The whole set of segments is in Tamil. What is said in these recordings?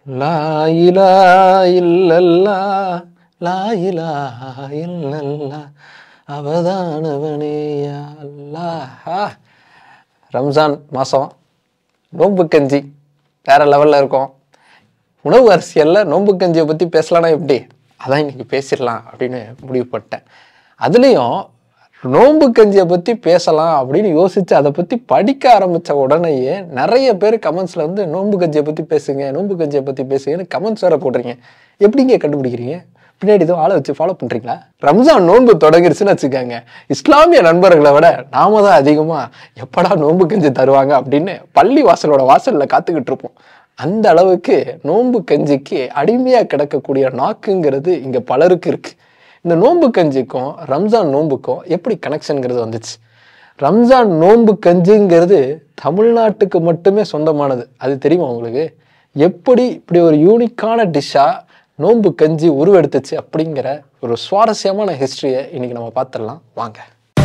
லா இலா இல்லல்லா லா இலா இல்லல்லா அவதானவனே யா அல்லாஹ். ரம்ஜான் மாதம் நோன்பு கஞ்சி வேற லெவலில் இருக்கும் உணவு அரசியலில் நோன்பு கஞ்சியை பற்றி பேசலாம்னா எப்படி அதான் இன்னைக்கு பேசிடலாம் அப்படின்னு முடிவு பண்ணிட்டேன் அதுலேயும் நோன்பு கஞ்சியை பற்றி பேசலாம் அப்படின்னு யோசிச்சு அதை பற்றி படிக்க ஆரம்பித்த உடனேயே நிறைய பேர் கமெண்ட்ஸில் வந்து நோன்பு கஞ்சியை பற்றி பேசுங்க நோன்பு கஞ்சியை பற்றி பேசுங்கன்னு கமெண்ட்ஸ் வேற போடுறீங்க எப்படிங்க கண்டுபிடிக்கிறீங்க பின்னாடி எதுவும் ஆளை வச்சு ஃபாலோ பண்ணுறீங்களா ரம்ஜான் நோன்பு தொடங்கிருச்சுன்னு வச்சுக்கோங்க இஸ்லாமிய நண்பர்களை விட நாம தான் அதிகமாக எப்படா நோன்பு கஞ்சி தருவாங்க அப்படின்னு பள்ளி வாசலோட வாசலில் காத்துக்கிட்டு இருப்போம் அந்த அளவுக்கு நோன்பு கஞ்சிக்கு அடிமையாக கிடக்கக்கூடிய நாக்குங்கிறது இங்கே பலருக்கு இருக்கு இந்த நோன்பு கஞ்சிக்கும் ரம்ஜான் நோன்புக்கும் எப்படி கனெக்ஷனுங்கிறது வந்துச்சு ரம்ஜான் நோன்பு கஞ்சிங்கிறது தமிழ்நாட்டுக்கு மட்டுமே சொந்தமானது அது தெரியுமா உங்களுக்கு எப்படி இப்படி ஒரு யூனிக்கான டிஷ்ஷாக நோன்பு கஞ்சி உருவெடுத்துச்சு அப்படிங்கிற ஒரு சுவாரஸ்யமான ஹிஸ்ட்ரியை இன்னைக்கு நம்ம பார்த்துடலாம் வாங்க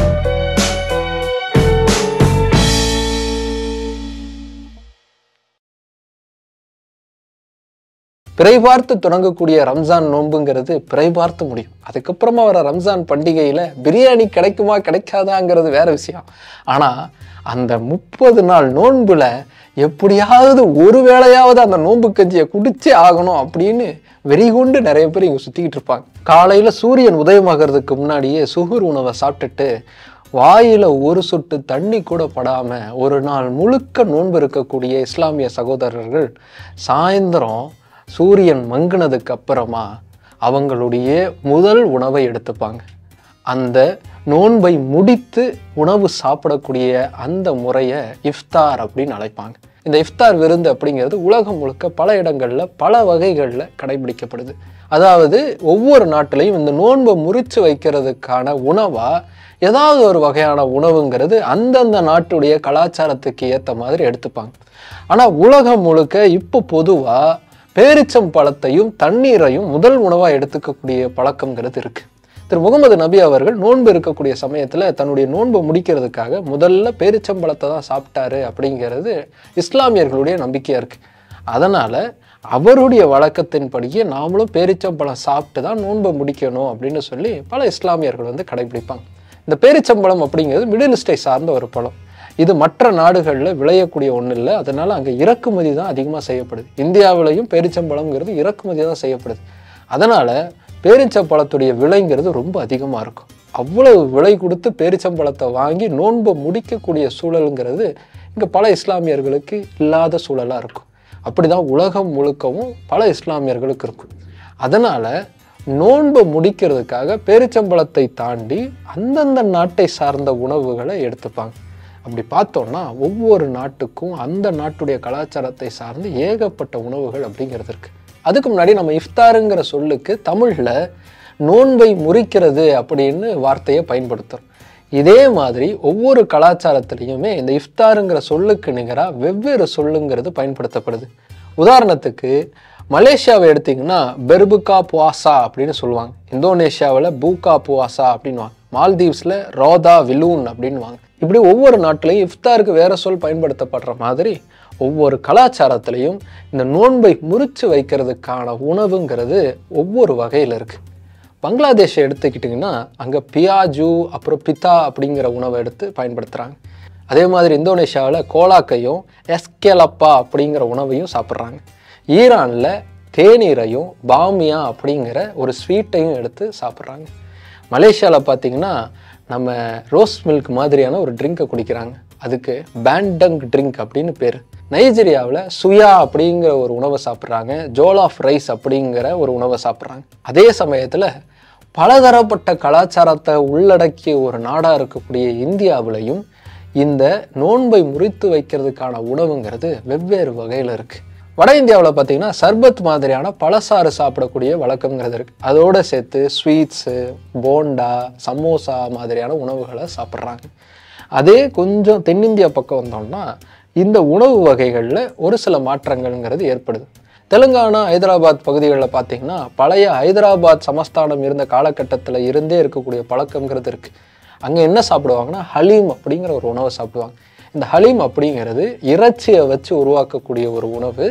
பிறை பார்த்து தொடங்கக்கூடிய ரம்ஜான் நோன்புங்கிறது பிறை பார்த்து முடியும் அதுக்கப்புறமா வர ரம்ஜான் பண்டிகையில் பிரியாணி கிடைக்குமா கிடைக்காதாங்கிறது வேற விஷயம் ஆனால் அந்த முப்பது நாள் நோன்புல எப்படியாவது ஒரு வேளையாவது அந்த நோன்பு கஞ்சியை குடிச்சே ஆகணும் அப்படின்னு வெறிகொண்டு நிறைய பேர் இங்கே சுற்றிக்கிட்டு இருப்பாங்க காலையில் சூரியன் உதயமாகிறதுக்கு முன்னாடியே சுகுர் உணவை சாப்பிட்டுட்டு வாயில ஒரு சொட்டு தண்ணி கூட படாம ஒரு நாள் முழுக்க நோன்பு இருக்கக்கூடிய இஸ்லாமிய சகோதரர்கள் சாயந்தரம் சூரியன் மங்குனதுக்கு அப்புறமா அவங்களுடைய முதல் உணவை எடுத்துப்பாங்க அந்த நோன்பை முடித்து உணவு சாப்பிடக்கூடிய அந்த முறையை இஃப்தார் அப்படின்னு அழைப்பாங்க இந்த இஃப்தார் விருந்து அப்படிங்கிறது உலகம் முழுக்க பல இடங்கள்ல பல வகைகளில் கடைபிடிக்கப்படுது அதாவது ஒவ்வொரு நாட்டிலையும் இந்த நோன்பை முறிச்சு வைக்கிறதுக்கான உணவா ஏதாவது ஒரு வகையான உணவுங்கிறது அந்தந்த நாட்டுடைய கலாச்சாரத்துக்கு ஏற்ற மாதிரி எடுத்துப்பாங்க ஆனால் உலகம் முழுக்க இப்போ பொதுவாக பேரிச்சம் பழத்தையும் தண்ணீரையும் முதல் உணவாக எடுத்துக்கக்கூடிய பழக்கங்கிறது இருக்கு திரு முகமது நபி அவர்கள் நோன்பு இருக்கக்கூடிய சமயத்தில் தன்னுடைய நோன்பை முடிக்கிறதுக்காக முதல்ல பேரிச்சம்பழத்தை தான் சாப்பிட்டாரு அப்படிங்கிறது இஸ்லாமியர்களுடைய நம்பிக்கையாக இருக்கு அதனால அவருடைய வழக்கத்தின்படியே நாமளும் பேரிச்சம்பழம் சாப்பிட்டு தான் நோன்பை முடிக்கணும் அப்படின்னு சொல்லி பல இஸ்லாமியர்கள் வந்து கடைபிடிப்பாங்க இந்த பேரிச்சம்பழம் அப்படிங்கிறது மிடில் ஈஸ்டை சார்ந்த ஒரு பழம் இது மற்ற நாடுகளில் விளையக்கூடிய ஒன்றும் இல்லை அதனால அங்கே இறக்குமதி தான் அதிகமாக செய்யப்படுது இந்தியாவிலையும் பேரிச்சம்பழம்ங்கிறது இறக்குமதி தான் செய்யப்படுது அதனால பேரிச்சம்பழத்துடைய விலைங்கிறது ரொம்ப அதிகமாக இருக்கும் அவ்வளவு விலை கொடுத்து பேரிச்சம்பழத்தை வாங்கி நோன்பை முடிக்கக்கூடிய சூழலுங்கிறது இங்கே பல இஸ்லாமியர்களுக்கு இல்லாத சூழலாக இருக்கும் அப்படிதான் உலகம் முழுக்கவும் பல இஸ்லாமியர்களுக்கு இருக்கும் அதனால நோன்பை முடிக்கிறதுக்காக பேரிச்சம்பழத்தை தாண்டி அந்தந்த நாட்டை சார்ந்த உணவுகளை எடுத்துப்பாங்க அப்படி பார்த்தோம்னா ஒவ்வொரு நாட்டுக்கும் அந்த நாட்டுடைய கலாச்சாரத்தை சார்ந்து ஏகப்பட்ட உணவுகள் அப்படிங்கிறது இருக்கு அதுக்கு முன்னாடி நம்ம இஃப்தாருங்கிற சொல்லுக்கு தமிழில் நோன்பை முறிக்கிறது அப்படின்னு வார்த்தையை பயன்படுத்துகிறோம் இதே மாதிரி ஒவ்வொரு கலாச்சாரத்திலையுமே இந்த இஃப்தாருங்கிற சொல்லுக்கு நிகராக வெவ்வேறு சொல்லுங்கிறது பயன்படுத்தப்படுது உதாரணத்துக்கு மலேசியாவை எடுத்தீங்கன்னா பெர்புகா புவாசா அப்படின்னு சொல்லுவாங்க இந்தோனேஷியாவில் பூகா புவாசா அப்படின்வாங்க மால்தீவ்ஸில் ரோதா விலூன் அப்படின்வாங்க இப்படி ஒவ்வொரு நாட்டிலையும் இஃப்தாருக்கு வேற சொல் பயன்படுத்தப்படுற மாதிரி ஒவ்வொரு கலாச்சாரத்திலையும் இந்த நோன்பை முறிச்சு வைக்கிறதுக்கான உணவுங்கிறது ஒவ்வொரு வகையில் இருக்குது பங்களாதேஷை எடுத்துக்கிட்டிங்கன்னா அங்கே பியாஜு அப்புறம் பித்தா அப்படிங்கிற உணவை எடுத்து பயன்படுத்துகிறாங்க அதே மாதிரி இந்தோனேஷியாவில் கோலாக்கையும் எஸ்கேலப்பா அப்படிங்கிற உணவையும் சாப்பிட்றாங்க ஈரானில் தேநீரையும் பாமியா அப்படிங்கிற ஒரு ஸ்வீட்டையும் எடுத்து சாப்பிட்றாங்க மலேசியாவில் பார்த்தீங்கன்னா நம்ம ரோஸ் மில்க் மாதிரியான ஒரு ட்ரிங்கை குடிக்கிறாங்க அதுக்கு பேண்டங் ட்ரிங்க் அப்படின்னு பேர் நைஜீரியாவில் சுயா அப்படிங்கிற ஒரு உணவை சாப்பிட்றாங்க ஜோல் ஆஃப் ரைஸ் அப்படிங்கிற ஒரு உணவை சாப்பிட்றாங்க அதே சமயத்தில் பலதரப்பட்ட கலாச்சாரத்தை உள்ளடக்கிய ஒரு நாடாக இருக்கக்கூடிய இந்தியாவிலையும் இந்த நோன்பை முறித்து வைக்கிறதுக்கான உணவுங்கிறது வெவ்வேறு வகையில் இருக்குது வட இந்தியாவில் பார்த்தீங்கன்னா சர்பத் மாதிரியான பழசாறு சாப்பிடக்கூடிய வழக்கங்கிறது இருக்குது அதோடு சேர்த்து ஸ்வீட்ஸு போண்டா சமோசா மாதிரியான உணவுகளை சாப்பிட்றாங்க அதே கொஞ்சம் தென்னிந்தியா பக்கம் வந்தோம்னா இந்த உணவு வகைகளில் ஒரு சில மாற்றங்கள்ங்கிறது ஏற்படுது தெலுங்கானா ஹைதராபாத் பகுதிகளில் பார்த்தீங்கன்னா பழைய ஹைதராபாத் சமஸ்தானம் இருந்த காலகட்டத்தில் இருந்தே இருக்கக்கூடிய பழக்கங்கிறது இருக்குது அங்கே என்ன சாப்பிடுவாங்கன்னா ஹலீம் அப்படிங்கிற ஒரு உணவை சாப்பிடுவாங்க இந்த ஹலீம் அப்படிங்கிறது இறைச்சியை வச்சு உருவாக்கக்கூடிய ஒரு உணவு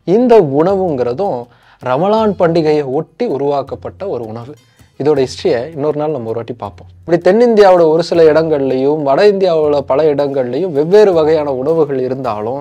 இந்த உணவுங்கிறதும் ரமலான் பண்டிகையை ஒட்டி உருவாக்கப்பட்ட ஒரு உணவு இதோட ஹிஸ்ட்ரியை இன்னொரு நாள் நம்ம ஒரு வாட்டி பார்ப்போம் இப்படி தென்னிந்தியாவோட ஒரு சில இடங்கள்லையும் வட இந்தியாவோட பல இடங்கள்லையும் வெவ்வேறு வகையான உணவுகள் இருந்தாலும்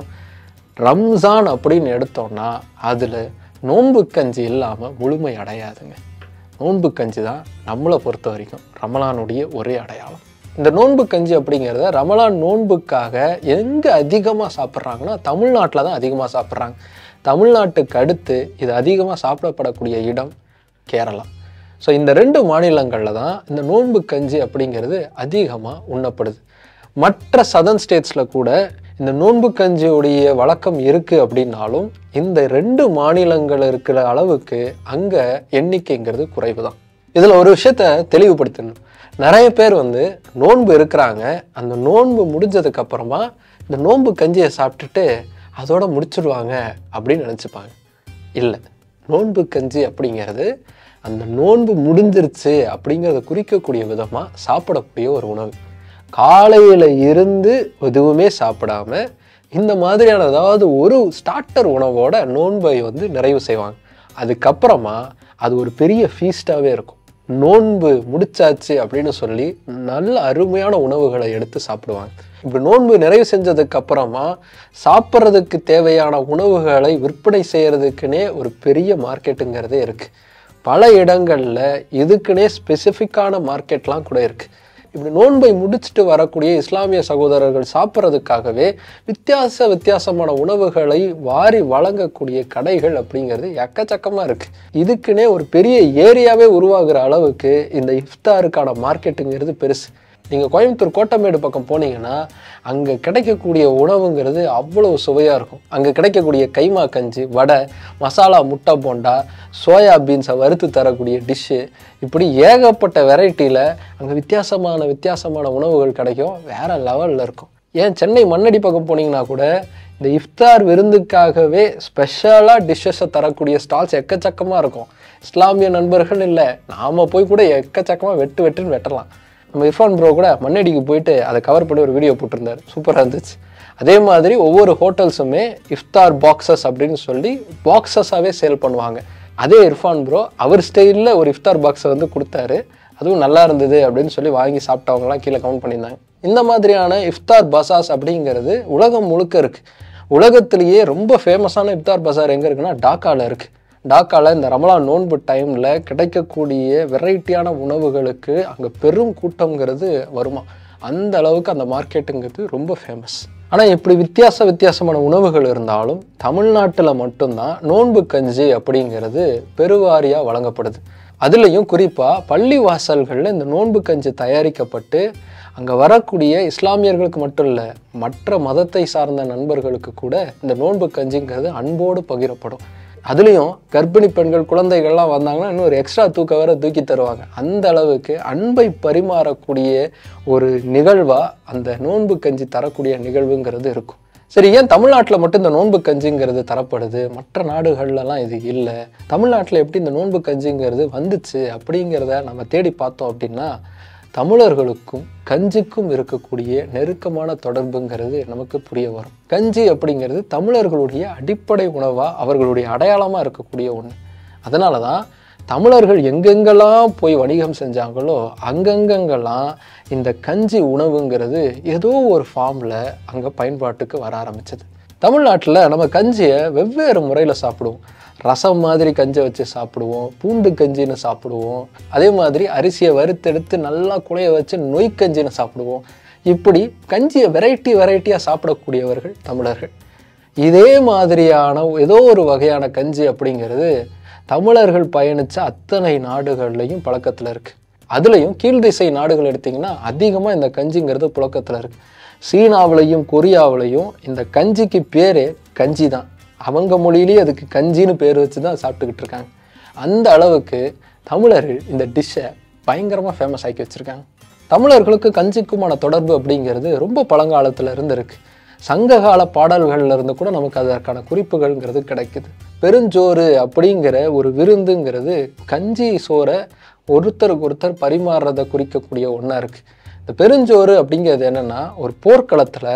ரம்ஜான் அப்படின்னு எடுத்தோம்னா அதில் நோன்பு கஞ்சி இல்லாமல் முழுமை அடையாதுங்க நோன்பு கஞ்சி தான் நம்மளை பொறுத்த வரைக்கும் ரமலானுடைய ஒரே அடையாளம் இந்த நோன்பு கஞ்சி அப்படிங்கிறத ரமலான் நோன்புக்காக எங்கே அதிகமாக சாப்பிட்றாங்கன்னா தமிழ்நாட்டில் தான் அதிகமாக சாப்பிட்றாங்க தமிழ்நாட்டுக்கு அடுத்து இது அதிகமாக சாப்பிடப்படக்கூடிய இடம் கேரளா ஸோ இந்த ரெண்டு மாநிலங்களில் தான் இந்த நோன்பு கஞ்சி அப்படிங்கிறது அதிகமாக உண்ணப்படுது மற்ற சதர்ன் ஸ்டேட்ஸில் கூட இந்த நோன்பு கஞ்சியுடைய வழக்கம் இருக்குது அப்படின்னாலும் இந்த ரெண்டு மாநிலங்கள் இருக்கிற அளவுக்கு அங்கே எண்ணிக்கைங்கிறது குறைவு தான் இதில் ஒரு விஷயத்த தெளிவுபடுத்தணும் நிறைய பேர் வந்து நோன்பு இருக்கிறாங்க அந்த நோன்பு முடிஞ்சதுக்கு அப்புறமா இந்த நோன்பு கஞ்சியை சாப்பிட்டுட்டு அதோட முடிச்சிடுவாங்க அப்படின்னு நினச்சிப்பாங்க இல்லை நோன்பு கஞ்சி அப்படிங்கிறது அந்த நோன்பு முடிஞ்சிருச்சு அப்படிங்கிறத குறிக்கக்கூடிய விதமாக சாப்பிடக்கூடிய ஒரு உணவு காலையில் இருந்து எதுவுமே சாப்பிடாம இந்த மாதிரியான ஏதாவது ஒரு ஸ்டார்டர் உணவோட நோன்பை வந்து நிறைவு செய்வாங்க அதுக்கப்புறமா அது ஒரு பெரிய ஃபீஸ்டாகவே இருக்கும் நோன்பு முடிச்சாச்சு அப்படின்னு சொல்லி நல்ல அருமையான உணவுகளை எடுத்து சாப்பிடுவாங்க இப்படி நோன்பு நிறைவு செஞ்சதுக்கு அப்புறமா சாப்பிட்றதுக்கு தேவையான உணவுகளை விற்பனை செய்யறதுக்குன்னே ஒரு பெரிய மார்க்கெட்டுங்கிறதே இருக்கு பல இடங்கள்ல இதுக்குன்னே ஸ்பெசிஃபிக்கான மார்க்கெட்லாம் கூட இருக்கு இப்படி நோன்பை முடிச்சுட்டு வரக்கூடிய இஸ்லாமிய சகோதரர்கள் சாப்பிட்றதுக்காகவே வித்தியாச வித்தியாசமான உணவுகளை வாரி வழங்கக்கூடிய கடைகள் அப்படிங்கிறது எக்கச்சக்கமாக இருக்கு இதுக்குன்னே ஒரு பெரிய ஏரியாவே உருவாகிற அளவுக்கு இந்த இஃப்தாருக்கான மார்க்கெட்டுங்கிறது பெருசு நீங்கள் கோயம்புத்தூர் கோட்டமேடு பக்கம் போனீங்கன்னா அங்கே கிடைக்கக்கூடிய உணவுங்கிறது அவ்வளவு சுவையாக இருக்கும் அங்கே கிடைக்கக்கூடிய கைமா கஞ்சி வடை மசாலா முட்டை போண்டா சோயா பீன்ஸை வறுத்து தரக்கூடிய டிஷ்ஷு இப்படி ஏகப்பட்ட வெரைட்டியில் அங்கே வித்தியாசமான வித்தியாசமான உணவுகள் கிடைக்கும் வேற லெவலில் இருக்கும் ஏன் சென்னை மண்ணடி பக்கம் போனீங்கன்னா கூட இந்த இஃப்தார் விருந்துக்காகவே ஸ்பெஷலாக டிஷ்ஷஸை தரக்கூடிய ஸ்டால்ஸ் எக்கச்சக்கமாக இருக்கும் இஸ்லாமிய நண்பர்கள் இல்லை நாம் போய் கூட எக்கச்சக்கமாக வெட்டு வெட்டுன்னு வெட்டலாம் நம்ம இர்ஃபான் ப்ரோ கூட மண்ணடிக்கு போயிட்டு அதை கவர் பண்ணி ஒரு வீடியோ போட்டிருந்தார் சூப்பராக இருந்துச்சு அதே மாதிரி ஒவ்வொரு ஹோட்டல்ஸுமே இஃப்தார் பாக்ஸஸ் அப்படின்னு சொல்லி பாக்ஸஸாகவே சேல் பண்ணுவாங்க அதே இர்ஃபான் ப்ரோ அவர் ஸ்டைலில் ஒரு இஃப்தார் பாக்ஸை வந்து கொடுத்தாரு அதுவும் நல்லா இருந்தது அப்படின்னு சொல்லி வாங்கி சாப்பிட்டவங்கலாம் கீழே கவுண்ட் பண்ணியிருந்தாங்க இந்த மாதிரியான இஃப்தார் பசாஸ் அப்படிங்கிறது உலகம் முழுக்க இருக்குது உலகத்திலேயே ரொம்ப ஃபேமஸான இஃப்தார் பசார் எங்கே இருக்குன்னா டாக்காவில் இருக்குது டாக்காவில் இந்த ரமலான் நோன்பு டைமில் கிடைக்கக்கூடிய வெரைட்டியான உணவுகளுக்கு அங்கே பெரும் கூட்டங்கிறது வருமா அந்த அளவுக்கு அந்த மார்க்கெட்டுங்கிறது ரொம்ப ஃபேமஸ் ஆனால் இப்படி வித்தியாச வித்தியாசமான உணவுகள் இருந்தாலும் தமிழ்நாட்டில் மட்டும்தான் நோன்பு கஞ்சி அப்படிங்கிறது பெருவாரியாக வழங்கப்படுது அதுலேயும் குறிப்பாக பள்ளி வாசல்களில் இந்த நோன்பு கஞ்சி தயாரிக்கப்பட்டு அங்கே வரக்கூடிய இஸ்லாமியர்களுக்கு மட்டும் இல்லை மற்ற மதத்தை சார்ந்த நண்பர்களுக்கு கூட இந்த நோன்பு கஞ்சிங்கிறது அன்போடு பகிரப்படும் அதுலேயும் கர்ப்பிணி பெண்கள் குழந்தைகள்லாம் வந்தாங்கன்னா இன்னும் ஒரு எக்ஸ்ட்ரா தூக்க வேற தூக்கி தருவாங்க அந்த அளவுக்கு அன்பை பரிமாறக்கூடிய ஒரு நிகழ்வாக அந்த நோன்பு கஞ்சி தரக்கூடிய நிகழ்வுங்கிறது இருக்கும் சரி ஏன் தமிழ்நாட்டில் மட்டும் இந்த நோன்பு கஞ்சிங்கிறது தரப்படுது மற்ற நாடுகள்லலாம் இது இல்லை தமிழ்நாட்டில் எப்படி இந்த நோன்பு கஞ்சிங்கிறது வந்துச்சு அப்படிங்கிறத நம்ம தேடி பார்த்தோம் அப்படின்னா தமிழர்களுக்கும் கஞ்சிக்கும் இருக்கக்கூடிய நெருக்கமான தொடர்புங்கிறது நமக்கு புரிய வரும் கஞ்சி அப்படிங்கிறது தமிழர்களுடைய அடிப்படை உணவாக அவர்களுடைய அடையாளமாக இருக்கக்கூடிய ஒன்று அதனால தான் தமிழர்கள் எங்கெங்கெல்லாம் போய் வணிகம் செஞ்சாங்களோ அங்கங்கெங்கெல்லாம் இந்த கஞ்சி உணவுங்கிறது ஏதோ ஒரு ஃபார்மில் அங்கே பயன்பாட்டுக்கு வர ஆரம்பிச்சது தமிழ்நாட்டில் நம்ம கஞ்சியை வெவ்வேறு முறையில் சாப்பிடுவோம் ரசம் மாதிரி கஞ்சி வச்சு சாப்பிடுவோம் பூண்டு கஞ்சின்னு சாப்பிடுவோம் அதே மாதிரி அரிசியை வறுத்தெடுத்து நல்லா குழைய வச்சு நொய் கஞ்சின்னு சாப்பிடுவோம் இப்படி கஞ்சியை வெரைட்டி வெரைட்டியாக சாப்பிடக்கூடியவர்கள் தமிழர்கள் இதே மாதிரியான ஏதோ ஒரு வகையான கஞ்சி அப்படிங்கிறது தமிழர்கள் பயணித்த அத்தனை நாடுகள்லையும் பழக்கத்தில் இருக்குது அதுலேயும் கீழ்திசை நாடுகள் எடுத்திங்கன்னா அதிகமாக இந்த கஞ்சிங்கிறது புழக்கத்தில் இருக்குது சீனாவிலையும் கொரியாவிலையும் இந்த கஞ்சிக்கு பேரே கஞ்சி தான் அவங்க மொழியிலேயே அதுக்கு கஞ்சின்னு பேர் வச்சு தான் சாப்பிட்டுக்கிட்டு இருக்காங்க அந்த அளவுக்கு தமிழர்கள் இந்த டிஷ்ஷை பயங்கரமாக ஃபேமஸ் ஆக்கி வச்சுருக்காங்க தமிழர்களுக்கு கஞ்சிக்குமான தொடர்பு அப்படிங்கிறது ரொம்ப பழங்காலத்தில் இருந்து இருக்கு சங்ககால பாடல்கள்ல இருந்து கூட நமக்கு அதற்கான குறிப்புகள்ங்கிறது கிடைக்குது பெருஞ்சோறு அப்படிங்கிற ஒரு விருந்துங்கிறது கஞ்சி சோறை ஒருத்தருக்கு ஒருத்தர் பரிமாறுறதை குறிக்கக்கூடிய ஒன்றா இருக்குது இந்த பெருஞ்சோறு அப்படிங்கிறது என்னென்னா ஒரு போர்க்களத்தில்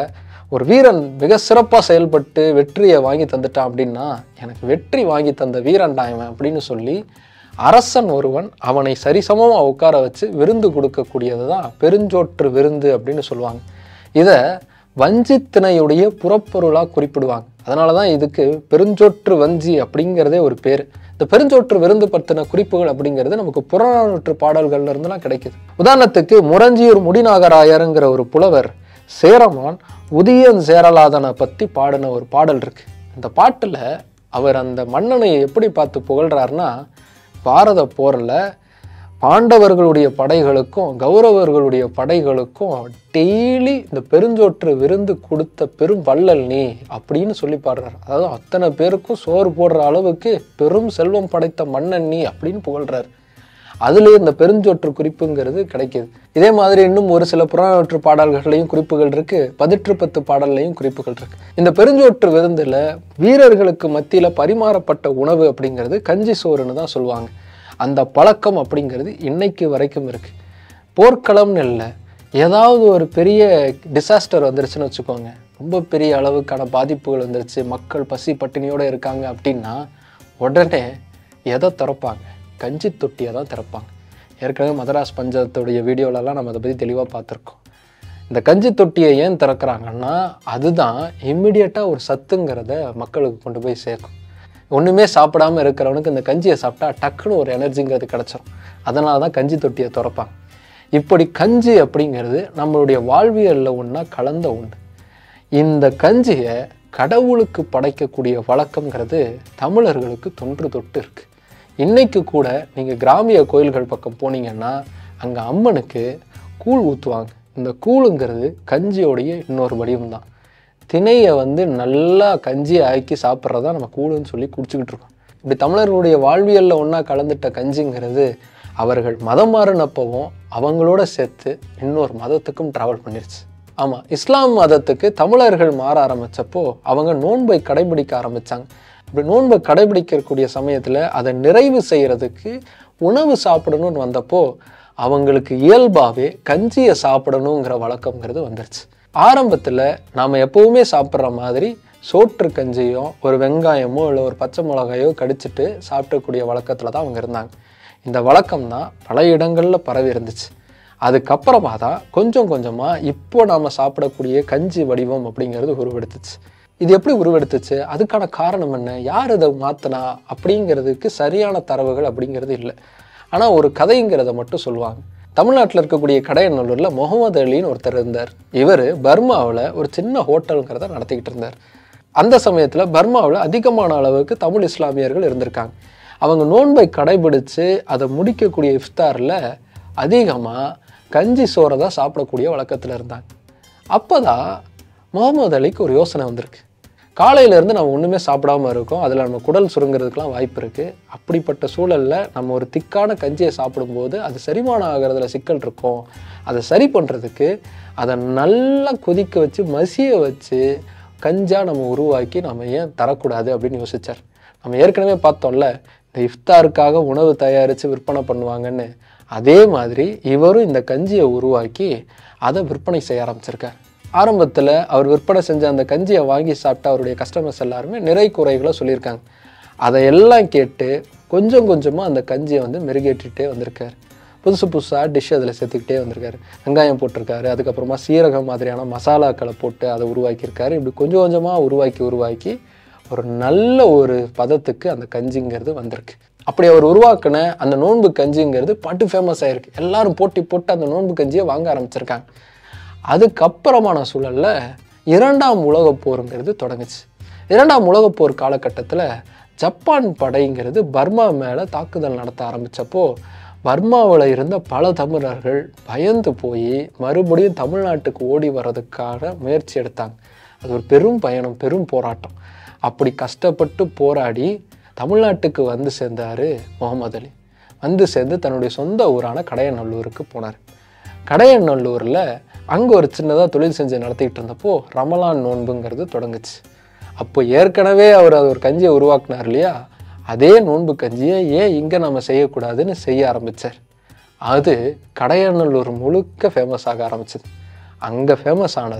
ஒரு வீரன் மிக சிறப்பாக செயல்பட்டு வெற்றியை வாங்கி தந்துட்டான் அப்படின்னா எனக்கு வெற்றி வாங்கி தந்த வீரன்டா இவன் அப்படின்னு சொல்லி அரசன் ஒருவன் அவனை சரிசமமாக உட்கார வச்சு விருந்து கொடுக்கக்கூடியது தான் பெருஞ்சோற்று விருந்து அப்படின்னு சொல்லுவாங்க இதை வஞ்சித்திணையுடைய புறப்பொருளாக குறிப்பிடுவாங்க அதனால தான் இதுக்கு பெருஞ்சோற்று வஞ்சி அப்படிங்கிறதே ஒரு பேர் இந்த பெருஞ்சோற்று விருந்து பற்றின குறிப்புகள் அப்படிங்கிறது நமக்கு புறநானூற்று பாடல்கள்ல இருந்துலாம் கிடைக்குது உதாரணத்துக்கு முரஞ்சியூர் முடிநாகராயருங்கிற ஒரு புலவர் சேரமான் உதியன் சேரலாதனை பற்றி பாடின ஒரு பாடல் இருக்கு இந்த பாட்டில் அவர் அந்த மன்னனை எப்படி பார்த்து புகழ்றாருன்னா பாரத போரில் பாண்டவர்களுடைய படைகளுக்கும் கௌரவர்களுடைய படைகளுக்கும் டெய்லி இந்த பெருஞ்சோற்று விருந்து கொடுத்த பெரும் வள்ளல் நீ அப்படின்னு சொல்லி பாடுறாரு அதாவது அத்தனை பேருக்கும் சோறு போடுற அளவுக்கு பெரும் செல்வம் படைத்த மன்னன் நீ அப்படின்னு புகழ்றாரு அதுலேயே இந்த பெருஞ்சோற்று குறிப்புங்கிறது கிடைக்கிது இதே மாதிரி இன்னும் ஒரு சில புறநானூற்று பாடல்கள்லையும் குறிப்புகள் இருக்கு பதிற்று பத்து பாடல்லையும் குறிப்புகள் இருக்கு இந்த பெருஞ்சோற்று விருந்துல வீரர்களுக்கு மத்தியில பரிமாறப்பட்ட உணவு அப்படிங்கிறது கஞ்சி சோறுன்னு தான் சொல்லுவாங்க அந்த பழக்கம் அப்படிங்கிறது இன்னைக்கு வரைக்கும் இருக்கு போர்க்களம்னு இல்லை ஏதாவது ஒரு பெரிய டிசாஸ்டர் வந்துருச்சுன்னு வச்சுக்கோங்க ரொம்ப பெரிய அளவுக்கான பாதிப்புகள் வந்துருச்சு மக்கள் பசி பட்டினியோட இருக்காங்க அப்படின்னா உடனே எதை திறப்பாங்க கஞ்சி தொட்டியை தான் திறப்பாங்க ஏற்கனவே மதராஸ் பஞ்சாயத்துடைய வீடியோலலாம் நம்ம அதை பற்றி தெளிவாக பார்த்துருக்கோம் இந்த கஞ்சி தொட்டியை ஏன் திறக்கிறாங்கன்னா அதுதான் இம்மிடியட்டாக ஒரு சத்துங்கிறத மக்களுக்கு கொண்டு போய் சேர்க்கும் ஒன்றுமே சாப்பிடாம இருக்கிறவனுக்கு இந்த கஞ்சியை சாப்பிட்டா டக்குன்னு ஒரு எனர்ஜிங்கிறது கிடச்சிரும் அதனால தான் கஞ்சி தொட்டியை திறப்பாங்க இப்படி கஞ்சி அப்படிங்கிறது நம்மளுடைய வாழ்வியலில் ஒன்றா கலந்த ஒன்று இந்த கஞ்சியை கடவுளுக்கு படைக்கக்கூடிய வழக்கங்கிறது தமிழர்களுக்கு தொன்று தொட்டு இருக்கு இன்னைக்கு கூட நீங்கள் கிராமிய கோயில்கள் பக்கம் போனீங்கன்னா அங்கே அம்மனுக்கு கூழ் ஊற்றுவாங்க இந்த கூழுங்கிறது கஞ்சியோடைய இன்னொரு வடிவம் தான் திணையை வந்து நல்லா கஞ்சி ஆக்கி சாப்பிட்றதா நம்ம கூழுன்னு சொல்லி குடிச்சுக்கிட்டு இருக்கோம் இப்படி தமிழர்களுடைய வாழ்வியலில் ஒன்றா கலந்துட்ட கஞ்சிங்கிறது அவர்கள் மதம் மாறினப்பவும் அவங்களோட சேர்த்து இன்னொரு மதத்துக்கும் ட்ராவல் பண்ணிருச்சு ஆமாம் இஸ்லாம் மதத்துக்கு தமிழர்கள் மாற ஆரம்பிச்சப்போ அவங்க நோன்பை கடைபிடிக்க ஆரம்பிச்சாங்க இப்படி நோன்பை கடைபிடிக்கக்கூடிய சமயத்தில் அதை நிறைவு செய்யறதுக்கு உணவு சாப்பிடணும்னு வந்தப்போ அவங்களுக்கு இயல்பாகவே கஞ்சியை சாப்பிடணுங்கிற வழக்கம்ங்கிறது வந்துருச்சு ஆரம்பத்தில் நாம் எப்பவுமே சாப்பிட்ற மாதிரி சோற்று கஞ்சியும் ஒரு வெங்காயமோ இல்லை ஒரு பச்சை மிளகாயோ கடிச்சிட்டு சாப்பிடக்கூடிய வழக்கத்தில் தான் அவங்க இருந்தாங்க இந்த வழக்கம் தான் பல இடங்களில் பரவி இருந்துச்சு அதுக்கப்புறமா தான் கொஞ்சம் கொஞ்சமாக இப்போ நாம் சாப்பிடக்கூடிய கஞ்சி வடிவம் அப்படிங்கிறது உருவெடுத்துச்சு இது எப்படி உருவெடுத்துச்சு அதுக்கான காரணம் என்ன யார் இதை மாற்றினா அப்படிங்கிறதுக்கு சரியான தரவுகள் அப்படிங்கிறது இல்லை ஆனால் ஒரு கதைங்கிறத மட்டும் சொல்லுவாங்க தமிழ்நாட்டில் இருக்கக்கூடிய கடையநல்லூரில் முகமது அலின்னு ஒருத்தர் இருந்தார் இவர் பர்மாவில் ஒரு சின்ன ஹோட்டலுங்கிறத நடத்திக்கிட்டு இருந்தார் அந்த சமயத்தில் பர்மாவில் அதிகமான அளவுக்கு தமிழ் இஸ்லாமியர்கள் இருந்திருக்காங்க அவங்க நோன்பை கடைபிடிச்சு அதை முடிக்கக்கூடிய இஃப்தாரில் அதிகமாக கஞ்சி சோறை தான் சாப்பிடக்கூடிய வழக்கத்தில் இருந்தாங்க அப்போ தான் முகமது அலிக்கு ஒரு யோசனை வந்திருக்கு காலையிலேருந்து நம்ம ஒன்றுமே சாப்பிடாம இருக்கோம் அதில் நம்ம குடல் சுருங்கிறதுக்கெலாம் வாய்ப்பு இருக்குது அப்படிப்பட்ட சூழலில் நம்ம ஒரு திக்கான கஞ்சியை சாப்பிடும்போது அது செரிமானம் ஆகிறதுல சிக்கல் இருக்கும் அதை சரி பண்ணுறதுக்கு அதை நல்லா கொதிக்க வச்சு மசிய வச்சு கஞ்சாக நம்ம உருவாக்கி நம்ம ஏன் தரக்கூடாது அப்படின்னு யோசிச்சார் நம்ம ஏற்கனவே பார்த்தோம்ல இந்த இஃப்தாருக்காக உணவு தயாரித்து விற்பனை பண்ணுவாங்கன்னு அதே மாதிரி இவரும் இந்த கஞ்சியை உருவாக்கி அதை விற்பனை செய்ய ஆரம்பிச்சிருக்கார் ஆரம்பத்தில் அவர் விற்பனை செஞ்ச அந்த கஞ்சியை வாங்கி சாப்பிட்ட அவருடைய கஸ்டமர்ஸ் எல்லாருமே நிறை குறைகளை சொல்லியிருக்காங்க அதையெல்லாம் கேட்டு கொஞ்சம் கொஞ்சமாக அந்த கஞ்சியை வந்து மெருகேற்றிட்டே வந்திருக்காரு புதுசு புதுசாக டிஷ் அதில் சேர்த்துக்கிட்டே வந்திருக்காரு வெங்காயம் போட்டிருக்காரு அதுக்கப்புறமா சீரகம் மாதிரியான மசாலாக்களை போட்டு அதை உருவாக்கியிருக்காரு இப்படி கொஞ்சம் கொஞ்சமாக உருவாக்கி உருவாக்கி ஒரு நல்ல ஒரு பதத்துக்கு அந்த கஞ்சிங்கிறது வந்திருக்கு அப்படி அவர் உருவாக்கின அந்த நோன்பு கஞ்சிங்கிறது பட்டு ஃபேமஸ் ஆயிருக்கு எல்லாரும் போட்டி போட்டு அந்த நோன்பு கஞ்சியை வாங்க ஆரம்பிச்சிருக்காங்க அதுக்கப்புறமான சூழல்ல இரண்டாம் உலகப் போருங்கிறது தொடங்குச்சு இரண்டாம் உலகப் போர் காலகட்டத்தில் ஜப்பான் படைங்கிறது பர்மா மேலே தாக்குதல் நடத்த ஆரம்பித்தப்போ பர்மாவில் இருந்த பல தமிழர்கள் பயந்து போய் மறுபடியும் தமிழ்நாட்டுக்கு ஓடி வர்றதுக்கான முயற்சி எடுத்தாங்க அது ஒரு பெரும் பயணம் பெரும் போராட்டம் அப்படி கஷ்டப்பட்டு போராடி தமிழ்நாட்டுக்கு வந்து சேர்ந்தார் முகமது அலி வந்து சேர்ந்து தன்னுடைய சொந்த ஊரான கடையநல்லூருக்கு போனார் கடையநல்லூரில் அங்கே ஒரு சின்னதாக தொழில் செஞ்சு நடத்திக்கிட்டு இருந்தப்போ ரமலான் நோன்புங்கிறது தொடங்குச்சு அப்போ ஏற்கனவே அவர் அது ஒரு கஞ்சியை உருவாக்குனார் இல்லையா அதே நோன்பு கஞ்சியை ஏன் இங்கே நம்ம செய்யக்கூடாதுன்னு செய்ய ஆரம்பித்தார் அது கடையநல்லூர் முழுக்க ஃபேமஸ் ஆக ஆரம்பிச்சது அங்கே ஃபேமஸ் ஆனது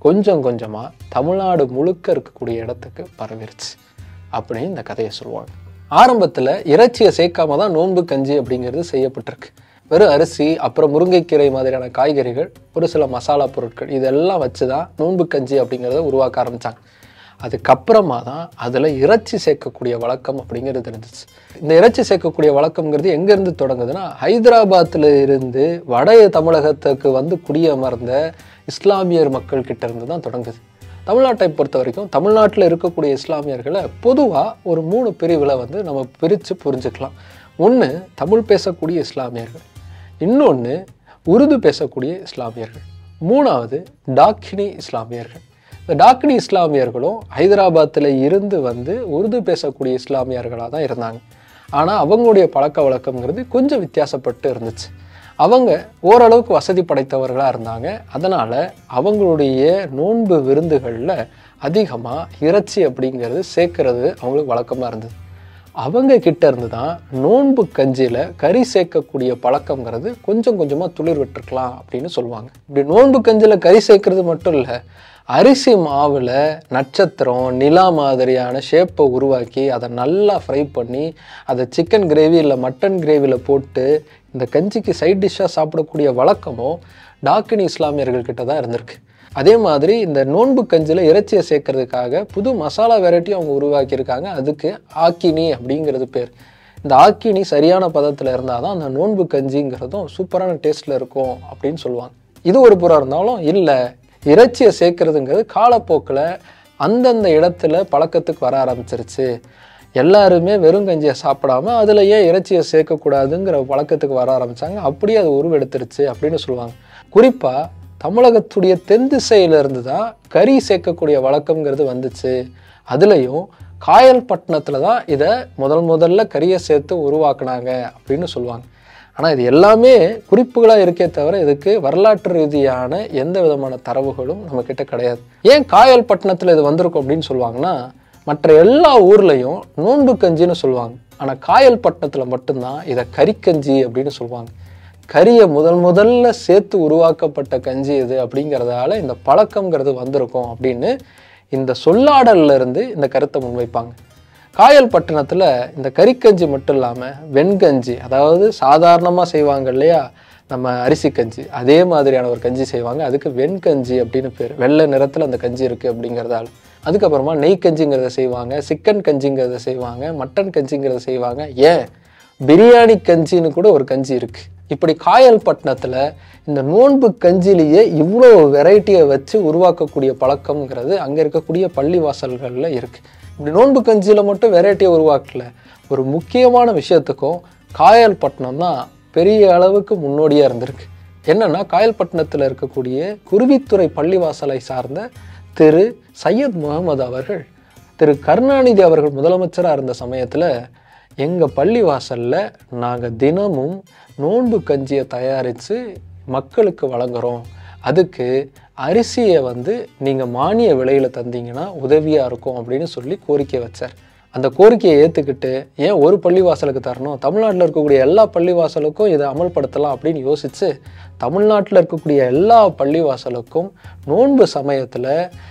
கொஞ்சம் கொஞ்சமாக தமிழ்நாடு முழுக்க இருக்கக்கூடிய இடத்துக்கு பரவிருச்சு அப்படின்னு இந்த கதையை சொல்லுவாங்க ஆரம்பத்தில் இறைச்சியை சேர்க்காம தான் நோன்பு கஞ்சி அப்படிங்கிறது செய்யப்பட்டிருக்கு வெறும் அரிசி அப்புறம் முருங்கைக்கீரை மாதிரியான காய்கறிகள் ஒரு சில மசாலா பொருட்கள் இதெல்லாம் வச்சு தான் நோன்பு கஞ்சி அப்படிங்கிறத உருவாக்க ஆரம்பித்தாங்க அதுக்கப்புறமா தான் அதில் இறைச்சி சேர்க்கக்கூடிய வழக்கம் அப்படிங்கிறது இருந்துச்சு இந்த இறைச்சி சேர்க்கக்கூடிய வழக்கம்ங்கிறது எங்கேருந்து தொடங்குதுன்னா ஹைதராபாத்தில் இருந்து வட தமிழகத்துக்கு வந்து குடியமர்ந்த இஸ்லாமியர் மக்கள் கிட்ட இருந்து தான் தொடங்குது தமிழ்நாட்டை பொறுத்த வரைக்கும் தமிழ்நாட்டில் இருக்கக்கூடிய இஸ்லாமியர்களை பொதுவாக ஒரு மூணு பிரிவில் வந்து நம்ம பிரித்து புரிஞ்சுக்கலாம் ஒன்று தமிழ் பேசக்கூடிய இஸ்லாமியர்கள் இன்னொன்று உருது பேசக்கூடிய இஸ்லாமியர்கள் மூணாவது டாக்கினி இஸ்லாமியர்கள் இந்த டாக்கினி இஸ்லாமியர்களும் ஹைதராபாத்தில் இருந்து வந்து உருது பேசக்கூடிய இஸ்லாமியர்களாக தான் இருந்தாங்க ஆனால் அவங்களுடைய பழக்க வழக்கம்ங்கிறது கொஞ்சம் வித்தியாசப்பட்டு இருந்துச்சு அவங்க ஓரளவுக்கு வசதி படைத்தவர்களாக இருந்தாங்க அதனால் அவங்களுடைய நோன்பு விருந்துகளில் அதிகமாக இறைச்சி அப்படிங்கிறது சேர்க்கறது அவங்களுக்கு வழக்கமாக இருந்தது அவங்க கிட்ட இருந்து தான் நோன்பு கஞ்சியில் கறி சேர்க்கக்கூடிய பழக்கங்கிறது கொஞ்சம் கொஞ்சமாக துளிர் விட்டுருக்கலாம் அப்படின்னு சொல்லுவாங்க இப்படி நோன்பு கஞ்சியில் கறி சேர்க்கறது மட்டும் இல்லை அரிசி மாவில் நட்சத்திரம் நிலா மாதிரியான ஷேப்பை உருவாக்கி அதை நல்லா ஃப்ரை பண்ணி அதை சிக்கன் கிரேவி இல்லை மட்டன் கிரேவியில் போட்டு இந்த கஞ்சிக்கு சைட் டிஷ்ஷாக சாப்பிடக்கூடிய வழக்கமும் டாக்கினி இஸ்லாமியர்கள் கிட்ட தான் இருந்திருக்கு அதே மாதிரி இந்த நோன்பு கஞ்சியில் இறைச்சியை சேர்க்கறதுக்காக புது மசாலா வெரைட்டி அவங்க உருவாக்கியிருக்காங்க அதுக்கு ஆக்கினி அப்படிங்கிறது பேர் இந்த ஆக்கினி சரியான பதத்தில் இருந்தால் தான் அந்த நோன்பு கஞ்சிங்கிறதும் சூப்பரான டேஸ்ட்டில் இருக்கும் அப்படின்னு சொல்லுவாங்க இது ஒரு புறம் இருந்தாலும் இல்லை இறைச்சியை சேர்க்கறதுங்கிறது காலப்போக்கில் அந்தந்த இடத்துல பழக்கத்துக்கு வர ஆரம்பிச்சிருச்சு எல்லாருமே வெறும் கஞ்சியை சாப்பிடாம அதில் ஏன் இறைச்சியை சேர்க்கக்கூடாதுங்கிற பழக்கத்துக்கு வர ஆரம்பித்தாங்க அப்படியே அது உருவெடுத்துருச்சு அப்படின்னு சொல்லுவாங்க குறிப்பாக தமிழகத்துடைய தென் திசையிலிருந்து தான் கறி சேர்க்கக்கூடிய வழக்கம்ங்கிறது வந்துச்சு அதுலேயும் காயல்பட்டினத்தில் தான் இதை முதல் முதல்ல கறியை சேர்த்து உருவாக்குனாங்க அப்படின்னு சொல்லுவாங்க ஆனால் இது எல்லாமே குறிப்புகளாக இருக்கே தவிர இதுக்கு வரலாற்று ரீதியான எந்த விதமான தரவுகளும் நம்மக்கிட்ட கிடையாது ஏன் காயல்பட்டினத்தில் இது வந்திருக்கும் அப்படின்னு சொல்லுவாங்கன்னா மற்ற எல்லா ஊர்லேயும் நோன்பு கஞ்சின்னு சொல்லுவாங்க ஆனால் காயல்பட்டினத்தில் மட்டும்தான் இதை கறிக்கஞ்சி அப்படின்னு சொல்லுவாங்க கறியை முதல் முதல்ல சேர்த்து உருவாக்கப்பட்ட கஞ்சி இது அப்படிங்கிறதால இந்த பழக்கம்ங்கிறது வந்திருக்கும் அப்படின்னு இந்த சொல்லாடல்ல இருந்து இந்த கருத்தை முன்வைப்பாங்க காயல்பட்டினத்தில் இந்த கறிக்கஞ்சி மட்டும் இல்லாமல் வெண்கஞ்சி அதாவது சாதாரணமாக செய்வாங்க இல்லையா நம்ம அரிசி கஞ்சி அதே மாதிரியான ஒரு கஞ்சி செய்வாங்க அதுக்கு வெண்கஞ்சி அப்படின்னு பேர் வெள்ளை நிறத்தில் அந்த கஞ்சி இருக்குது அப்படிங்கிறதால அதுக்கப்புறமா நெய் கஞ்சிங்கிறத செய்வாங்க சிக்கன் கஞ்சிங்கிறத செய்வாங்க மட்டன் கஞ்சிங்கிறத செய்வாங்க ஏன் பிரியாணி கஞ்சின்னு கூட ஒரு கஞ்சி இருக்குது இப்படி காயல்பட்டினத்தில் இந்த நோன்பு கஞ்சிலேயே இவ்வளோ வெரைட்டியை வச்சு உருவாக்கக்கூடிய பழக்கம்ங்கிறது அங்கே இருக்கக்கூடிய பள்ளி வாசல்களில் இருக்குது இப்படி நோன்பு கஞ்சியில் மட்டும் வெரைட்டியை உருவாக்கல ஒரு முக்கியமான விஷயத்துக்கும் காயல்பட்டினம் தான் பெரிய அளவுக்கு முன்னோடியாக இருந்திருக்கு என்னன்னா காயல்பட்டினத்தில் இருக்கக்கூடிய குருவித்துறை பள்ளிவாசலை சார்ந்த திரு சையத் முகமது அவர்கள் திரு கருணாநிதி அவர்கள் முதலமைச்சராக இருந்த சமயத்தில் எங்கள் பள்ளிவாசலில் நாங்கள் தினமும் நோன்பு கஞ்சியை தயாரித்து மக்களுக்கு வழங்குறோம் அதுக்கு அரிசியை வந்து நீங்கள் மானிய விலையில் தந்தீங்கன்னா உதவியாக இருக்கும் அப்படின்னு சொல்லி கோரிக்கை வச்சார் அந்த கோரிக்கையை ஏற்றுக்கிட்டு ஏன் ஒரு பள்ளிவாசலுக்கு தரணும் தமிழ்நாட்டில் இருக்கக்கூடிய எல்லா பள்ளிவாசலுக்கும் இதை அமல்படுத்தலாம் அப்படின்னு யோசித்து தமிழ்நாட்டில் இருக்கக்கூடிய எல்லா பள்ளிவாசலுக்கும் நோன்பு சமயத்தில்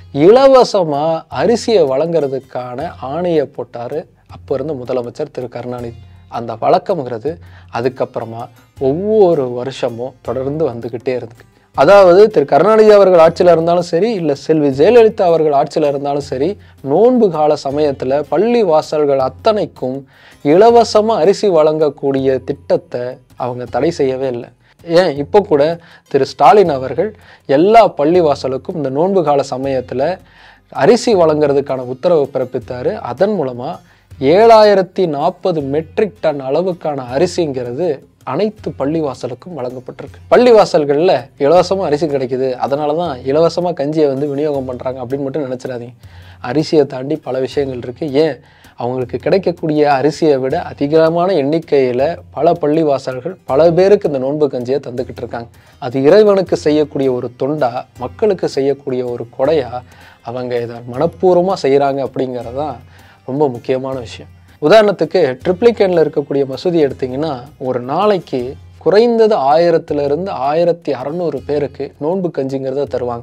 இலவசமாக அரிசியை வழங்குறதுக்கான ஆணையை போட்டார் அப்போ இருந்த முதலமைச்சர் திரு கருணாநிதி அந்த வழக்கம்ங்கிறது அதுக்கப்புறமா ஒவ்வொரு வருஷமும் தொடர்ந்து வந்துக்கிட்டே இருக்கு அதாவது திரு கருணாநிதி அவர்கள் ஆட்சியில் இருந்தாலும் சரி இல்லை செல்வி ஜெயலலிதா அவர்கள் ஆட்சியில் இருந்தாலும் சரி நோன்பு கால சமயத்தில் பள்ளி வாசல்கள் அத்தனைக்கும் இலவசமாக அரிசி வழங்கக்கூடிய திட்டத்தை அவங்க தடை செய்யவே இல்லை ஏன் இப்போ கூட திரு ஸ்டாலின் அவர்கள் எல்லா பள்ளி வாசலுக்கும் இந்த நோன்பு கால சமயத்தில் அரிசி வழங்குறதுக்கான உத்தரவு பிறப்பித்தார் அதன் மூலமாக ஏழாயிரத்தி நாற்பது மெட்ரிக் டன் அளவுக்கான அரிசிங்கிறது அனைத்து பள்ளிவாசலுக்கும் வழங்கப்பட்டிருக்கு பள்ளிவாசல்களில் இலவசமாக அரிசி கிடைக்குது அதனால தான் இலவசமாக கஞ்சியை வந்து விநியோகம் பண்ணுறாங்க அப்படின்னு மட்டும் நினச்சிடாதீங்க அரிசியை தாண்டி பல விஷயங்கள் இருக்குது ஏன் அவங்களுக்கு கிடைக்கக்கூடிய அரிசியை விட அதிகமான எண்ணிக்கையில் பல பள்ளிவாசல்கள் பல பேருக்கு இந்த நோன்பு கஞ்சியை தந்துக்கிட்டு இருக்காங்க அது இறைவனுக்கு செய்யக்கூடிய ஒரு தொண்டா மக்களுக்கு செய்யக்கூடிய ஒரு கொடையா அவங்க இதை மனப்பூர்வமாக செய்கிறாங்க அப்படிங்கிறது தான் ரொம்ப முக்கியமான விஷயம் உதாரணத்துக்கு ட்ரிப்ளிகேனில் இருக்கக்கூடிய மசூதி எடுத்திங்கன்னா ஒரு நாளைக்கு குறைந்தது ஆயிரத்துல இருந்து ஆயிரத்தி அறநூறு பேருக்கு நோன்பு கஞ்சிங்கிறத தருவாங்க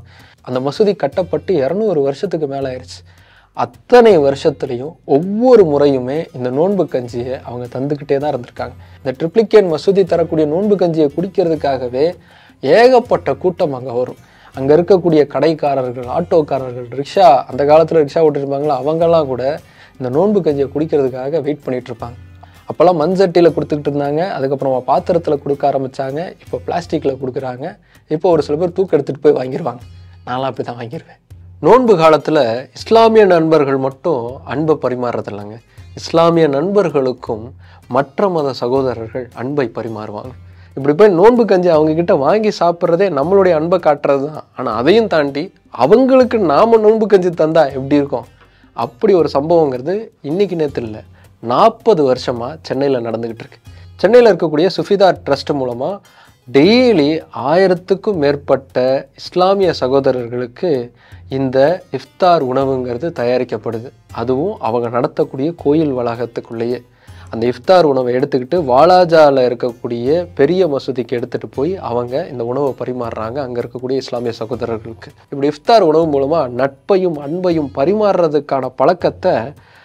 அந்த மசூதி கட்டப்பட்டு இரநூறு வருஷத்துக்கு மேலே ஆயிடுச்சு அத்தனை வருஷத்துலையும் ஒவ்வொரு முறையுமே இந்த நோன்பு கஞ்சியை அவங்க தந்துக்கிட்டே தான் இருந்திருக்காங்க இந்த ட்ரிப்ளிகேன் மசூதி தரக்கூடிய நோன்பு கஞ்சியை குடிக்கிறதுக்காகவே ஏகப்பட்ட கூட்டம் அங்கே வரும் அங்கே இருக்கக்கூடிய கடைக்காரர்கள் ஆட்டோக்காரர்கள் ரிக்ஷா அந்த காலத்தில் ரிக்ஷா ஓட்டிருப்பாங்களோ அவங்கெல்லாம் கூட இந்த நோன்பு கஞ்சியை குடிக்கிறதுக்காக வெயிட் பண்ணிட்டு இருப்பாங்க அப்போல்லாம் மண் சட்டியில் கொடுத்துக்கிட்டு இருந்தாங்க அதுக்கப்புறமா பாத்திரத்தில் கொடுக்க ஆரம்பித்தாங்க இப்போ பிளாஸ்டிக்கில் கொடுக்குறாங்க இப்போ ஒரு சில பேர் தூக்கு எடுத்துகிட்டு போய் வாங்கிடுவாங்க நான்லாம் அப்படி தான் வாங்கிடுவேன் நோன்பு காலத்தில் இஸ்லாமிய நண்பர்கள் மட்டும் அன்பை பரிமாறுறது இல்லைங்க இஸ்லாமிய நண்பர்களுக்கும் மற்ற மத சகோதரர்கள் அன்பை பரிமாறுவாங்க இப்படி போய் நோன்பு கஞ்சி அவங்க கிட்ட வாங்கி சாப்பிட்றதே நம்மளுடைய அன்பை காட்டுறது தான் ஆனால் அதையும் தாண்டி அவங்களுக்கு நாம நோன்பு கஞ்சி தந்தா எப்படி இருக்கும் அப்படி ஒரு சம்பவங்கிறது இன்னைக்கு நேற்று இல்லை நாற்பது வருஷமாக சென்னையில் நடந்துக்கிட்டு இருக்கு சென்னையில் இருக்கக்கூடிய சுஃபிதா ட்ரஸ்ட் மூலமாக டெய்லி ஆயிரத்துக்கும் மேற்பட்ட இஸ்லாமிய சகோதரர்களுக்கு இந்த இஃப்தார் உணவுங்கிறது தயாரிக்கப்படுது அதுவும் அவங்க நடத்தக்கூடிய கோயில் வளாகத்துக்குள்ளேயே அந்த இஃப்தார் உணவை எடுத்துக்கிட்டு வாலாஜாவில் இருக்கக்கூடிய பெரிய மசூதிக்கு எடுத்துகிட்டு போய் அவங்க இந்த உணவை பரிமாறுறாங்க அங்கே இருக்கக்கூடிய இஸ்லாமிய சகோதரர்களுக்கு இப்படி இஃப்தார் உணவு மூலமாக நட்பையும் அன்பையும் பரிமாறுறதுக்கான பழக்கத்தை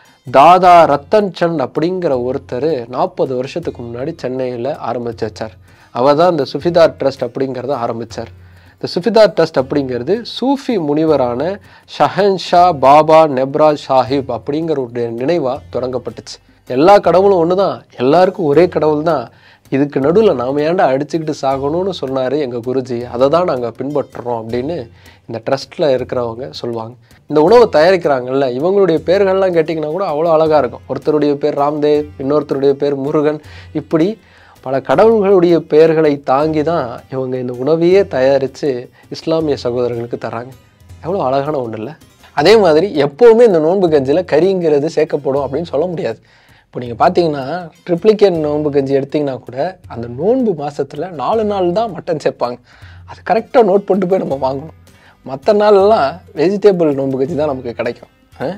தாதா ரத்தன் சந்த் அப்படிங்கிற ஒருத்தர் நாற்பது வருஷத்துக்கு முன்னாடி சென்னையில் ஆரம்பிச்சு வச்சார் அவர் தான் இந்த சுஃபிதார் ட்ரஸ்ட் அப்படிங்கிறத ஆரம்பித்தார் இந்த சுஃபிதார் ட்ரஸ்ட் அப்படிங்கிறது சூஃபி முனிவரான ஷஹன்ஷா பாபா நெப்ராஜ் சாஹிப் அப்படிங்கிற ஒரு நினைவாக தொடங்கப்பட்டுச்சு எல்லா கடவுளும் ஒன்று தான் எல்லாருக்கும் ஒரே கடவுள் தான் இதுக்கு நடுவில் நாம ஏன்டா அடிச்சுக்கிட்டு சாகணும்னு சொன்னார் எங்கள் குருஜி அதை தான் நாங்கள் பின்பற்றுறோம் அப்படின்னு இந்த ட்ரஸ்ட்டில் இருக்கிறவங்க சொல்லுவாங்க இந்த உணவை தயாரிக்கிறாங்கல்ல இவங்களுடைய பேர்கள்லாம் கேட்டிங்கன்னா கூட அவ்வளோ அழகாக இருக்கும் ஒருத்தருடைய பேர் ராம்தேவ் இன்னொருத்தருடைய பேர் முருகன் இப்படி பல கடவுள்களுடைய பெயர்களை தாங்கி தான் இவங்க இந்த உணவையே தயாரித்து இஸ்லாமிய சகோதரர்களுக்கு தராங்க எவ்வளோ அழகான ஒன்று இல்லை அதே மாதிரி எப்போவுமே இந்த நோன்பு கஞ்சியில் கறிங்கிறது சேர்க்கப்படும் அப்படின்னு சொல்ல முடியாது இப்போ நீங்கள் பார்த்தீங்கன்னா ட்ரிப்ளிகேன் நோன்பு கஞ்சி எடுத்தீங்கன்னா கூட அந்த நோன்பு மாதத்தில் நாலு நாள் தான் மட்டன் சேர்ப்பாங்க அது கரெக்டாக நோட் பண்ணிட்டு போய் நம்ம வாங்கணும் மற்ற நாளெல்லாம் வெஜிடேபிள் நோன்பு கஞ்சி தான் நமக்கு கிடைக்கும்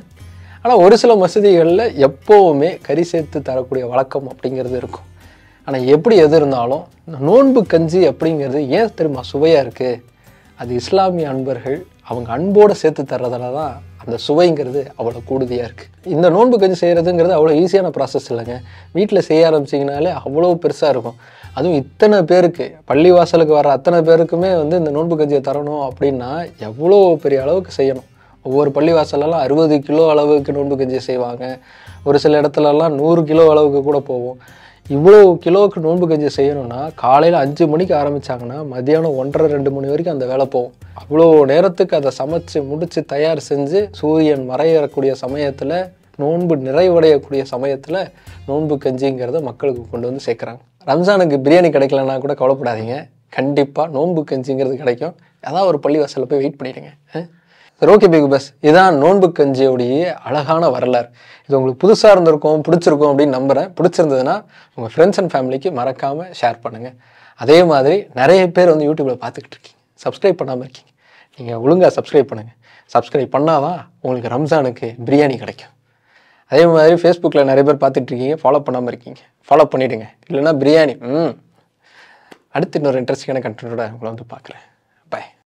ஆனால் ஒரு சில மசூதிகளில் எப்போவுமே கறி சேர்த்து தரக்கூடிய வழக்கம் அப்படிங்கிறது இருக்கும் ஆனால் எப்படி எது இருந்தாலும் இந்த நோன்பு கஞ்சி அப்படிங்கிறது ஏன் தெரியுமா சுவையாக இருக்குது அது இஸ்லாமிய அன்பர்கள் அவங்க அன்போடு சேர்த்து தர்றதால தான் அந்த சுவைங்கிறது அவ்வளோ கூடுதியாக இருக்குது இந்த நோன்பு கஞ்சி செய்கிறதுங்கிறது அவ்வளோ ஈஸியான ப்ராசஸ் இல்லைங்க வீட்டில் செய்ய ஆரம்பிச்சிங்கனாலே அவ்வளோ பெருசாக இருக்கும் அதுவும் இத்தனை பேருக்கு பள்ளி வாசலுக்கு வர அத்தனை பேருக்குமே வந்து இந்த நோன்பு கஞ்சியை தரணும் அப்படின்னா எவ்வளோ பெரிய அளவுக்கு செய்யணும் ஒவ்வொரு பள்ளி வாசலெல்லாம் அறுபது கிலோ அளவுக்கு நோன்பு கஞ்சி செய்வாங்க ஒரு சில இடத்துலலாம் நூறு கிலோ அளவுக்கு கூட போகும் இவ்வளோ கிலோவுக்கு நோன்பு கஞ்சி செய்யணும்னா காலையில் அஞ்சு மணிக்கு ஆரம்பித்தாங்கன்னா மதியானம் ஒன்றரை ரெண்டு மணி வரைக்கும் அந்த வேலை போகும் அவ்வளோ நேரத்துக்கு அதை சமைச்சு முடித்து தயார் செஞ்சு சூரியன் மறையறக்கூடிய சமயத்தில் நோன்பு நிறைவடையக்கூடிய சமயத்தில் நோன்பு கஞ்சிங்கிறத மக்களுக்கு கொண்டு வந்து சேர்க்குறாங்க ரம்ஜானுக்கு பிரியாணி கிடைக்கலன்னா கூட கவலைப்படாதீங்க கண்டிப்பாக நோன்பு கஞ்சிங்கிறது கிடைக்கும் ஏதாவது ஒரு பள்ளி வாசலில் போய் வெயிட் பண்ணிடுங்க சரி ஓகே பிக் பஸ் இதான் நோன்பு கஞ்சியோடைய அழகான வரலாறு இது உங்களுக்கு புதுசாக இருந்திருக்கும் பிடிச்சிருக்கும் அப்படின்னு நம்புகிறேன் பிடிச்சிருந்ததுன்னா உங்கள் ஃப்ரெண்ட்ஸ் அண்ட் ஃபேமிலிக்கு மறக்காமல் ஷேர் பண்ணுங்கள் அதே மாதிரி நிறைய பேர் வந்து யூடியூப்பில் பார்த்துக்கிட்டு இருக்கீங்க சப்ஸ்கிரைப் பண்ணாமல் இருக்கீங்க நீங்கள் ஒழுங்காக சப்ஸ்கிரைப் பண்ணுங்கள் சப்ஸ்கிரைப் பண்ணாதான் உங்களுக்கு ரம்ஜானுக்கு பிரியாணி கிடைக்கும் அதே மாதிரி ஃபேஸ்புக்கில் நிறைய பேர் பார்த்துட்டு இருக்கீங்க ஃபாலோ பண்ணாமல் இருக்கீங்க ஃபாலோ பண்ணிவிடுங்க இல்லைன்னா பிரியாணி ம் அடுத்து இன்னொரு இன்ட்ரெஸ்டிங்கான கண்டென்ட்டோட உங்களை வந்து பார்க்குறேன் பை